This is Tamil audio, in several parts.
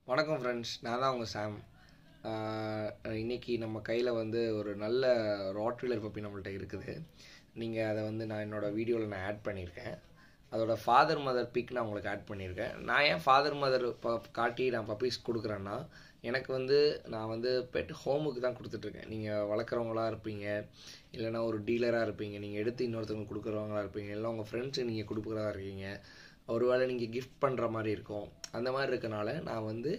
வணக்கம் ஃப்ரெண்ட்ஸ் நான் தான் உங்கள் சாம் ஆஹ் இன்னைக்கு நம்ம கையில் வந்து ஒரு நல்ல ராட்வீலர் பப்பி நம்மள்ட்ட இருக்குது நீங்கள் அதை வந்து நான் என்னோடய வீடியோவில் நான் ஆட் பண்ணியிருக்கேன் அதோட ஃபாதர் மதர் பிக் நான் உங்களுக்கு ஆட் பண்ணியிருக்கேன் நான் ஏன் ஃபாதர் மதர் ப காட்டி நான் பப்பீஸ் கொடுக்குறேன்னா எனக்கு வந்து நான் வந்து பெட் ஹோமுக்கு தான் கொடுத்துட்ருக்கேன் நீங்கள் வளர்க்குறவங்களா இருப்பீங்க இல்லைனா ஒரு டீலராக இருப்பீங்க நீங்கள் எடுத்து இன்னொருத்தவங்க கொடுக்குறவங்களா இருப்பீங்க இல்லை உங்கள் ஃப்ரெண்ட்ஸு நீங்கள் கொடுக்குறதா இருக்கீங்க ஒருவேளை நீங்கள் கிஃப்ட் பண்ணுற மாதிரி இருக்கும் அந்த மாதிரி இருக்கனால நான் வந்து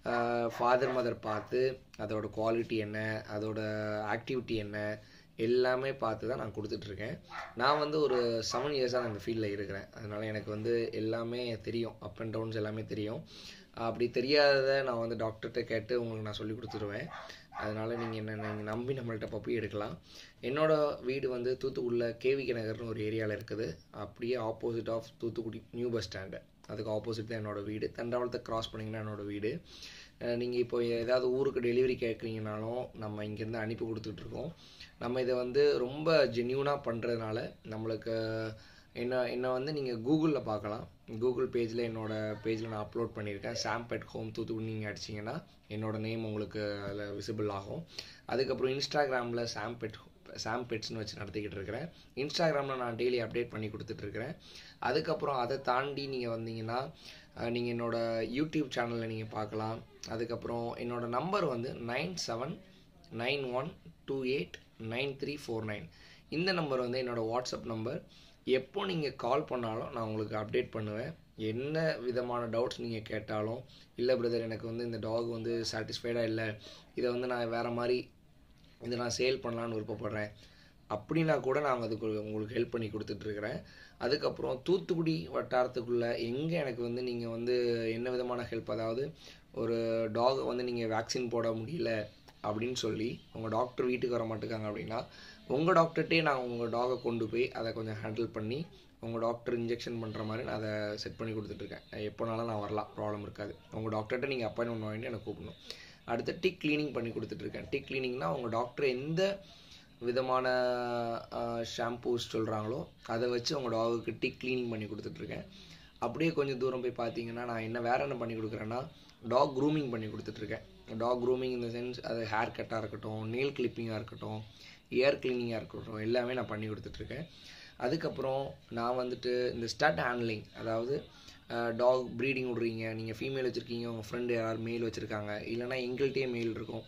ஃபாதர் மதர் பார்த்து அதோட குவாலிட்டி என்ன அதோட ஆக்டிவிட்டி என்ன எல்லாமே பார்த்து தான் நான் கொடுத்துட்ருக்கேன் நான் வந்து ஒரு செவன் இயர்ஸாக நான் இந்த ஃபீல்டில் இருக்கிறேன் அதனால் எனக்கு வந்து எல்லாமே தெரியும் அப் அண்ட் டவுன்ஸ் எல்லாமே தெரியும் அப்படி தெரியாததை நான் வந்து டாக்டர்கிட்ட கேட்டு உங்களுக்கு நான் சொல்லி கொடுத்துருவேன் அதனால் நீங்கள் என்ன நீங்கள் நம்பி நம்மள்ட்ட பப்பி எடுக்கலாம் என்னோட வீடு வந்து தூத்துக்குடியில் கேவிகே நகர்னு ஒரு ஏரியாவில் இருக்குது அப்படியே opposite of Thoothukudi new bus stand அதுக்கு ஆப்போசிட் தான் என்னோடய வீடு தண்டவாளத்தை கிராஸ் பண்ணிங்கன்னா என்னோடய வீடு நீங்கள் இப்போ ஏதாவது ஊருக்கு டெலிவரி கேட்குறீங்கனாலும் நம்ம இங்கேருந்து அனுப்பி கொடுத்துட்ருக்கோம் நம்ம இதை வந்து ரொம்ப ஜென்யூனாக பண்ணுறதுனால நம்மளுக்கு என்ன என்னை வந்து நீங்கள் கூகுளில் பார்க்கலாம் கூகுள் பேஜில் என்னோடய பேஜில் நான் அப்லோட் பண்ணியிருக்கேன் சாம் பெட் ஹோம் தூத்துக்குடி நீங்கள் அடிச்சிங்கன்னா என்னோடய நேம் உங்களுக்கு அதில் விசிபிள் ஆகும் அதுக்கப்புறம் இன்ஸ்டாகிராமில் சாம் பெட் சாம் பெட்ஸ்னு வச்சு நடத்திக்கிட்டு இருக்கிறேன் இன்ஸ்டாகிராமில் நான் டெய்லி அப்டேட் பண்ணி கொடுத்துட்ருக்கிறேன் அதுக்கப்புறம் அதை தாண்டி நீங்கள் வந்தீங்கன்னா நீங்கள் என்னோடய யூடியூப் சேனலில் நீங்கள் பார்க்கலாம் அதுக்கப்புறம் என்னோடய நம்பர் வந்து nine seven nine one two eight nine three four nine இந்த நம்பர் வந்து என்னோடய வாட்ஸ்அப் நம்பர் எப்போ நீங்கள் கால் பண்ணாலும் நான் உங்களுக்கு அப்டேட் பண்ணுவேன் என்ன விதமான டவுட்ஸ் நீங்கள் கேட்டாலும் இல்லை பிரதர் எனக்கு வந்து இந்த டாக் வந்து சாட்டிஸ்ஃபைடாக இல்லை இதை வந்து நான் வேறு மாதிரி இதை நான் சேல் பண்ணலான்னு விருப்பப்படுறேன் அப்படின்னா கூட நான் அதுக்கு உங்களுக்கு ஹெல்ப் பண்ணி கொடுத்துட்ருக்குறேன் அதுக்கப்புறம் தூத்துக்குடி வட்டாரத்துக்குள்ளே எங்கே எனக்கு வந்து நீங்கள் வந்து என்ன விதமான ஹெல்ப் அதாவது ஒரு டாகை வந்து நீங்கள் வேக்சின் போட முடியல அப்படின்னு சொல்லி உங்கள் டாக்டர் வீட்டுக்கு வர மாட்டேங்காங்க அப்படின்னா உங்கள் டாக்டர்கிட்டே நான் உங்கள் டாகை கொண்டு போய் அதை கொஞ்சம் ஹேண்டில் பண்ணி உங்கள் டாக்டர் இன்ஜெக்ஷன் பண்ணுற மாதிரி நான் அதை செட் பண்ணி கொடுத்துட்ருக்கேன் எப்போனாலும் நான் வரலாம் ப்ராப்ளம் இருக்காது உங்கள் டாக்டர்கிட்ட நீங்கள் அப்பாயின்மெண்ட் வாங்கிட்டு எனக்கு கூப்பிடணும் அடுத்து டிக் க்ளீனிங் பண்ணி கொடுத்துட்ருக்கேன் டிக் க்ளீனிங்னா உங்கள் டாக்டர் எந்த விதமான ஷாம்பூஸ் சொல்கிறாங்களோ அதை வச்சு உங்கள் டாகுக்கு டிக் க்ளீனிங் பண்ணி கொடுத்துட்ருக்கேன் அப்படியே கொஞ்சம் தூரம் போய் பார்த்தீங்கன்னா நான் என்ன வேறு என்ன பண்ணி கொடுக்குறேன்னா டாக் க்ரூமிங் பண்ணி கொடுத்துட்ருக்கேன் டாக் க்ரூமிங் இந்த சென்ஸ் அது ஹேர் கட்டாக இருக்கட்டும் நெயில் கிளிப்பிங்காக இருக்கட்டும் ஏர் கிளீனிங்காக இருக்கட்டும் எல்லாமே நான் பண்ணி கொடுத்துட்ருக்கேன் அதுக்கப்புறம் நான் வந்துட்டு இந்த ஸ்டட் ஹேண்ட்லிங் அதாவது டாக் ப்ரீடிங் விட்றீங்க நீங்கள் ஃபீமேல் வச்சுருக்கீங்க உங்கள் ஃப்ரெண்டு யாராவது மேல் வச்சுருக்காங்க இல்லைனா எங்கள்கிட்டயே மேல் இருக்கும்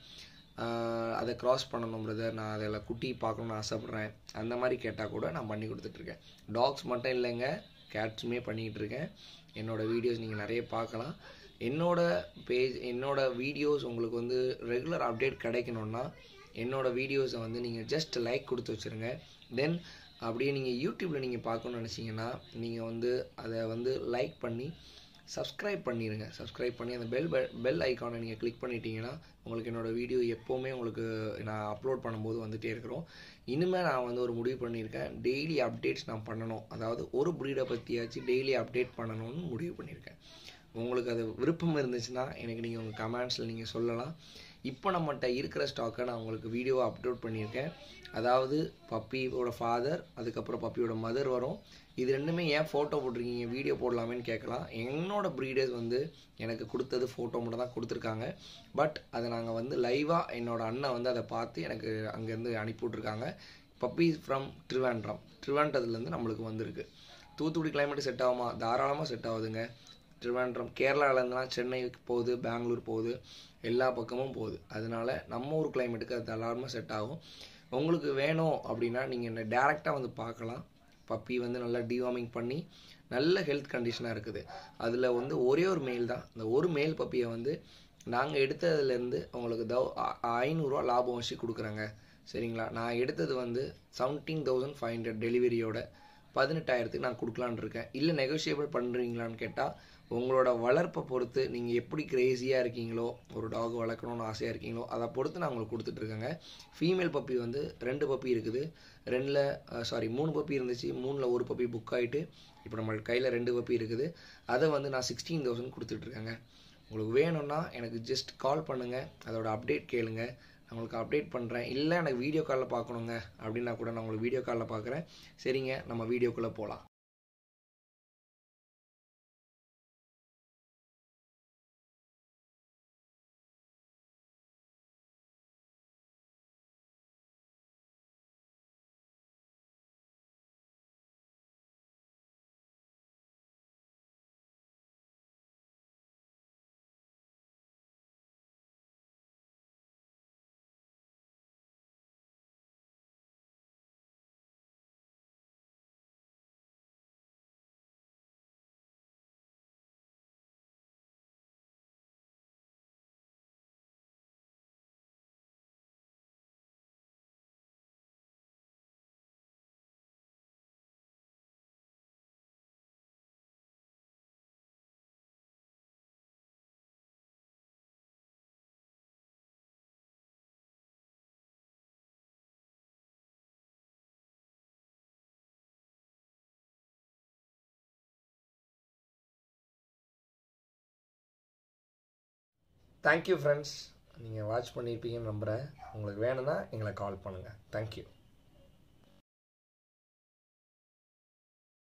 அதை க்ராஸ் பண்ணணும் பிரதர் நான் அதில் குட்டி பார்க்கணுன்னு ஆசைப்பட்றேன் அந்த மாதிரி கேட்டால் கூட நான் பண்ணி கொடுத்துட்ருக்கேன் டாக்ஸ் மட்டும் இல்லைங்க கேட்ஸுமே பண்ணிக்கிட்டு இருக்கேன் என்னோடய வீடியோஸ் நீங்கள் நிறைய பார்க்கலாம் என்னோடய பேஜ் என்னோடய வீடியோஸ் உங்களுக்கு வந்து ரெகுலர் அப்டேட் கிடைக்கணுன்னா என்னோடய வீடியோஸை வந்து நீங்கள் ஜஸ்ட் லைக் கொடுத்து வச்சுருங்க தென் அப்படியே நீங்கள் யூடியூப்பில் நீங்கள் பார்க்கணுன்னு நினச்சிங்கன்னா நீங்கள் வந்து அதை வந்து லைக் பண்ணி சப்ஸ்கிரைப் பண்ணிடுங்க சப்ஸ்கிரைப் பண்ணி அந்த பெல் பெல் ஐக்கானை நீங்கள் கிளிக் பண்ணிட்டீங்கன்னா உங்களுக்கு என்னோடய வீடியோ எப்போவுமே உங்களுக்கு நான் அப்லோட் பண்ணும்போது வந்துகிட்டே இருக்கிறோம் இனிமேல் நான் வந்து ஒரு முடிவு பண்ணியிருக்கேன் டெய்லி அப்டேட்ஸ் நான் பண்ணணும் அதாவது ஒரு ப்ரீடை பற்றியாச்சும் டெய்லி அப்டேட் பண்ணணும்னு முடிவு பண்ணியிருக்கேன் உங்களுக்கு அது விருப்பம் இருந்துச்சுன்னா எனக்கு நீங்கள் உங்கள் கமெண்ட்ஸில் நீங்கள் சொல்லலாம் இப்போ நம்மகிட்ட இருக்கிற ஸ்டாக்கை நான் உங்களுக்கு வீடியோ அப்லோட் பண்ணியிருக்கேன் அதாவது பப்பியோட ஃபாதர் அதுக்கப்புறம் பப்பியோட மதர் வரும் இது ரெண்டுமே ஏன் ஃபோட்டோ போட்டிருக்கீங்க வீடியோ போடலாமேன்னு கேட்கலாம் என்னோட ப்ரீடர்ஸ் வந்து எனக்கு கொடுத்தது ஃபோட்டோ மட்டும் தான் கொடுத்துருக்காங்க பட் அதை நாங்கள் வந்து லைவாக என்னோடய அண்ணன் வந்து அதை பார்த்து எனக்கு அங்கேருந்து அனுப்பி விட்ருக்காங்க பப்பி ஃப்ரம் ட்ரிவாண்ட்ரம் ட்ரிவாண்ட்ரத்துலேருந்து நம்மளுக்கு வந்திருக்கு தூத்துக்குடி கிளைமேட் செட் ஆகுமா தாராளமாக செட் ஆகுதுங்க திருவனந்தபுரம் கேரளாவிலேருந்துலாம் சென்னைக்கு போகுது பெங்களூர் போகுது எல்லா பக்கமும் போகுது அதனால நம்ம ஊர் கிளைமேட்டுக்கு அது தாராளமாக செட் ஆகும் உங்களுக்கு வேணும் அப்படின்னா நீங்கள் என்ன டேரெக்டாக வந்து பார்க்கலாம் பப்பி வந்து நல்லா டிவார்மிங் பண்ணி நல்ல ஹெல்த் கண்டிஷனாக இருக்குது அதில் வந்து ஒரே ஒரு மெயில் தான் இந்த ஒரு மேல் பப்பியை வந்து நாங்கள் எடுத்ததுலேருந்து உங்களுக்கு தௌ ஐநூறுரூவா லாபம் வச்சு கொடுக்குறேங்க சரிங்களா நான் எடுத்தது வந்து செவன்டீன் தௌசண்ட் ஃபைவ் ஹண்ட்ரட் டெலிவரியோட பதினெட்டாயிரத்துக்கு நான் கொடுக்கலான் இருக்கேன் இல்லை நெகோஷியபிள் பண்ணுறீங்களான்னு கேட்டால் உங்களோட வளர்ப்பை பொறுத்து நீங்கள் எப்படி க்ரேஸியாக இருக்கீங்களோ ஒரு டாக் வளர்க்கணும்னு ஆசையாக இருக்கீங்களோ அதை பொறுத்து நான் உங்களுக்கு கொடுத்துட்ருக்கேங்க ஃபீமேல் பப்பி வந்து ரெண்டு பப்பி இருக்குது ரெண்டில் சாரி மூணு பப்பி இருந்துச்சு மூணில் ஒரு பப்பி புக் ஆகிட்டு இப்போ நம்ம கையில் ரெண்டு பப்பி இருக்குது அதை வந்து நான் சிக்ஸ்டீன் தௌசண்ட் கொடுத்துட்ருக்கேங்க உங்களுக்கு வேணும்னா எனக்கு ஜஸ்ட் கால் பண்ணுங்கள் அதோட அப்டேட் கேளுங்க நான் உங்களுக்கு அப்டேட் பண்ணுறேன் இல்லை எனக்கு வீடியோ காலில் பார்க்கணுங்க அப்படின்னா கூட நான் உங்களுக்கு வீடியோ காலில் பார்க்குறேன் சரிங்க நம்ம வீடியோக்குள்ளே போகலாம் தேங்க்யூ ஃப்ரெண்ட்ஸ் நீங்கள் வாட்ச் பண்ணியிருப்பீங்கன்னு நம்புகிறேன் உங்களுக்கு வேணும்னா எங்களை கால் பண்ணுங்கள் தேங்க்யூ